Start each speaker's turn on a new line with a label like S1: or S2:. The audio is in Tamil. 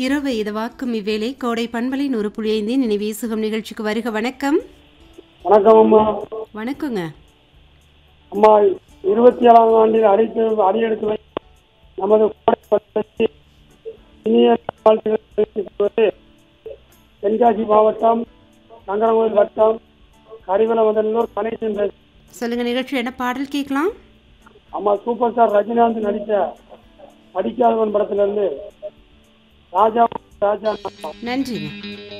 S1: இரவு இதவாக்கும் இவ்வேளை கோடை பண்பலை நூறு புள்ளி ஐந்தின் நினைவு சுகம் நிகழ்ச்சிக்கு வருக வணக்கம்
S2: வணக்கம் அம்மா
S1: வணக்கங்க
S2: அம்மா இருபத்தி ஏழாம் ஆண்டில் அடித்து அடியெடுத்து வை நமது கோடை பண்பலைக்கு இனிய வாழ்த்துக்களை தெரிவித்துக் கொள்வது தென்காசி மாவட்டம் சங்கரங்கோயில் வட்டம் கரிவலமதனூர் கணேசன் பேசு-
S1: சொல்லுங்க நிகழ்ச்சி என்ன பாடல் கேட்கலாம்
S2: அம்மா சூப்பர் ஸ்டார் ரஜினிகாந்த் நடித்த படிக்காதவன் படத்திலிருந்து ராஜா ராஜா
S1: நன்றிங்க